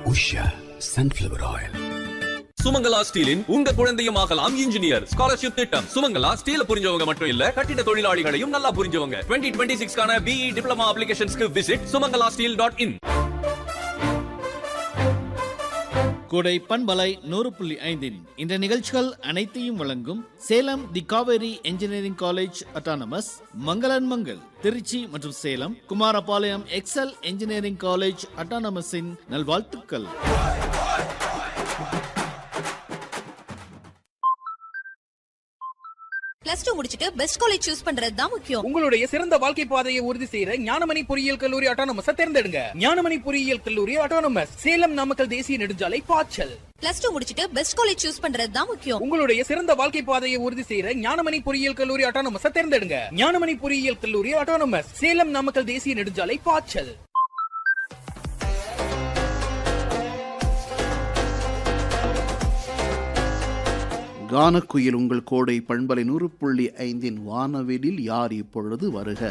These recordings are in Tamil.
உஷா சன்ஃப்ளவர் ஆயில் சுமங்கலா ஸ்டீலின் உங்க குழந்தையும் ஆகலாம் இன்ஜினியர் ஸ்காலர்ஷிப் திட்டம் சுமங்கலா ஸ்டீல புரிஞ்சவங்க மட்டும் இல்ல கட்டிட தொழிலாளிகளையும் நல்லா புரிஞ்சவங்க டுவெண்ட்டி டுவெண்ட்டி சிக்ஸ்க்கான பிஇ டிப்ளமா அப்ளிகேஷன்ஸ்க்கு visit Sumangala steel dot in Kodai பண்பலை நூறு புள்ளி ஐந்தின் இந்த நிகழ்ச்சிகள் அனைத்தையும் வழங்கும் Salem the Kaveri engineering college autonomous மங்களன் மங்கள் திருச்சி மற்றும் Salem Kumarapalayam Excel engineering college அட்டானமஸின் நல்வாழ்த்துக்கள் பிளஸ் டூ முடிச்சிட்டு பெஸ்ட் காலேஜ் சூஸ் பண்றது தான் முக்கியம் உங்களுடைய சிறந்த வாழ்க்கை பாதையை உறுதி செய்யற ஞானமணி பொறியியல் கல்லூரி அட்டானமஸ் தேர்ந்தெடுங்க ஞானமணி பொறியியல் கல்லூரி அட்டானமஸ் சேலம் நாமக்கல் தேசிய நெடுஞ்சாலை பாய்ச்சல் பிளஸ் டூ முடிச்சிட்டு பெஸ்ட் காலேஜ் சூஸ் பண்றது தான் முக்கியம் உங்களுடைய சிறந்த வாழ்க்கை பாதையை உறுதி செய்யற ஞானமணி பொறியியல் கல்லூரி அட்டானமஸ் தேர்ந்தெடுங்க ஞானமணி பொறியியல் கல்லூரி அட்டானமஸ் சேலம் நாமக்கல் தேசிய நெடுஞ்சாலை பாய்ச்சல் கானக்குயில் உங்கள் கோடை பண்பலை நூறு புள்ளி ஐந்தின் வானவெளியில் யார் இப்பொழுது வருக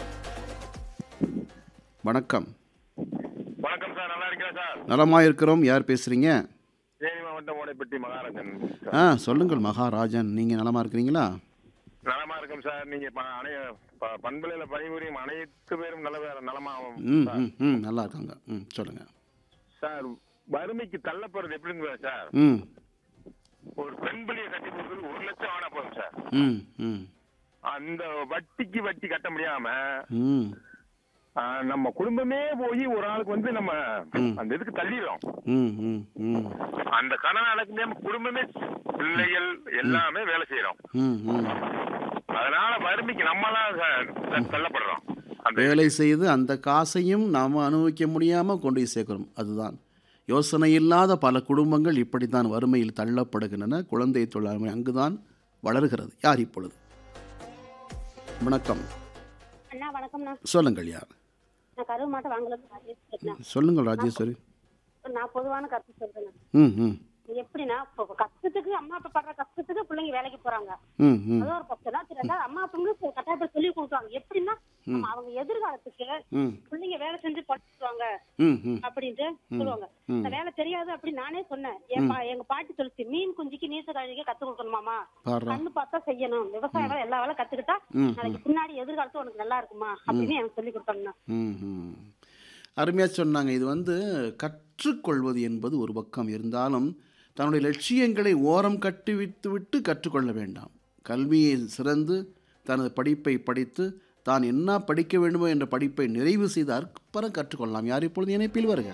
வணக்கம் வணக்கம் சார் நல்லா இருக்கீங்களா சார் நலமா இருக்கிறோம் யார் பேசுறீங்க தேனி மாவட்டம் ஓடைப்பட்டி மகாராஜன் ஆ சொல்லுங்கள் மகாராஜன் நீங்க நலமா இருக்கிறீங்களா நலமா இருக்கும் சார் நீங்க ப- அனைய ப- பண்பலையில பணிபுரியும் அனைத்து பேரும் நல்ல நலமாகும் ம் சார். ம் ம் நல்லா இருக்காங்க ம் சொல்லுங்க சார் வறுமைக்கு தள்ளப்படுறது எப்படிங்க சார் ம் ஒரு பெண் பிள்ளையை கட்டி கொடுக்குறது ஒரு லட்சம் ஆனா போதும் சார் ம் ம் அந்த வட்டிக்கு வட்டி கட்ட முடியாம ம் ஆ, நம்ம குடும்பமே போய் ஒரு ஆளுக்கு வந்து நம்ம அந்த இதுக்கு தள்ளிடுறோம் ம் ம் ம் அந்த கடன் அடக்கு நம்ம குடும்பமே பிள்ளைகள் எல்லாமே வேலை செய்யறோம் ம் ம் அதனால வறுமைக்கு நம்ம தான் தள்ளப்படுறோம் அந்த வேலை செய்து அந்த காசையும் நாம் அனுபவிக்க முடியாமல் கொண்டு போய் சேர்க்கிறோம் அதுதான் யோசனை இல்லாத பல குடும்பங்கள் இப்படித்தான் வறுமையில் தள்ளப்படுகின்றன குழந்தை தொழிலாண்மை அங்குதான் வளர்கிறது யார் இப்பொழுது வணக்கம் அண்ணா வணக்கம்ண்ணா சொல்லுங்கள் யார் நான் கருவு மாட்டை வாங்கலாம் ராஜேஷ் சொல்லுங்கள் ராஜேஸ்வரி நான் பொதுவான கருத்து சொல்றேன் ம் ம் எப்படின்னா இப்போ கஷ்டத்துக்கு அம்மா அப்பா படுற கஷ்டத்துக்கு பிள்ளைங்க வேலைக்கு போறாங்க ம் ம் அது ஒரு பக்கம் தான் தெரியாதா அம்மா அப்பாங்களும் கட்டாயத்தில் சொல்லி கொடுக்குறாங்க எப்படின்னா நம்ம அவங்க எதிர்காலத்துக்கு ம் பிள்ளைங்க வேலை செஞ்சு படிச்சுவாங்க ம் ம் அப்படின்ட்டு சொல்லுவாங்க இந்த வேலை தெரியாது அப்படின்னு நானே சொன்னேன் என் பா- எங்க பாட்டி சொல்லிச்சு மீன் குஞ்சுக்கு நீச்ச கழுவிக்க கத்து கொடுக்கணுமாமா பாடுறா கண்ணு பார்த்தா செய்யணும் விவசாய வேலை எல்லா வேலை கத்துக்கிட்டா ம், நாளைக்கு பின்னாடி எதிர்காலத்து உனக்கு நல்லா இருக்குமா அப்படின்னு எனக்கு சொல்லி கொடுத்தாங்கண்ணா ம் ம் அருமையாக சொன்னாங்க இது வந்து கற்றுக்கொள்வது என்பது ஒரு பக்கம் இருந்தாலும் தன்னுடைய லட்சியங்களை ஓரம் கட்டிவிட்டு விட்டு கற்றுக்கொள்ள வேண்டாம் கல்வியை சிறந்து தனது படிப்பை படித்து தான் என்ன படிக்க வேண்டுமோ என்ற படிப்பை நிறைவு செய்து அற்புறம் கற்றுக்கொள்ளலாம் யார் இப்பொழுது இணைப்பில் வருக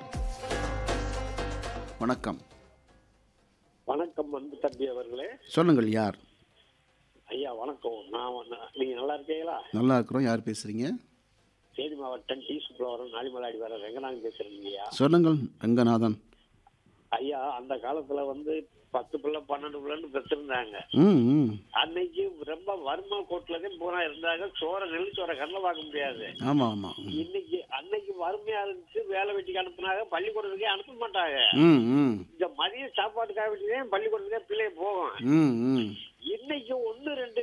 வணக்கம் வணக்கம் அன்பு தம்பி அவர்களே சொல்லுங்கள் யார் ஐயா வணக்கம் நான் வந்து- நீங்க நல்லா இருக்கீங்களா நல்லா இருக்கிறோம் யார் பேசுகிறீங்க தேனி மாவட்டம் டி சுப்ளவரம் நாளிமலாடி வர ரெங்கநாதன் பேசுறேங்க ஐயா சொல்லுங்கள் ரங்கநாதன் ஐயா அந்த காலத்துல வந்து பத்து பிள்ளை பன்னெண்டு பிள்ளைன்னு பெற்றிருந்தாங்க ம் ம் அன்னைக்கு ரொம்ப வறுமை கோட்டில தான் பூரா இருந்தாங்க சோற நெல் சோற கண்ணில் பார்க்க முடியாது ஆமாம் ஆமாம் இன்னைக்கு அன்னைக்கு வறுமையா இருந்துச்சு வேலை வெட்டிக்கு அனுப்புனாங்க பள்ளிக்கூடத்துக்கே அனுப்ப மாட்டாங்க ம் ம் இந்த மதிய சாப்பாட்டுக்காக வேண்டியதே பள்ளிக்கூடத்துக்கே பிள்ளைய போகும் ம் ம் இன்னைக்கு ஒன்னு ரெண்டு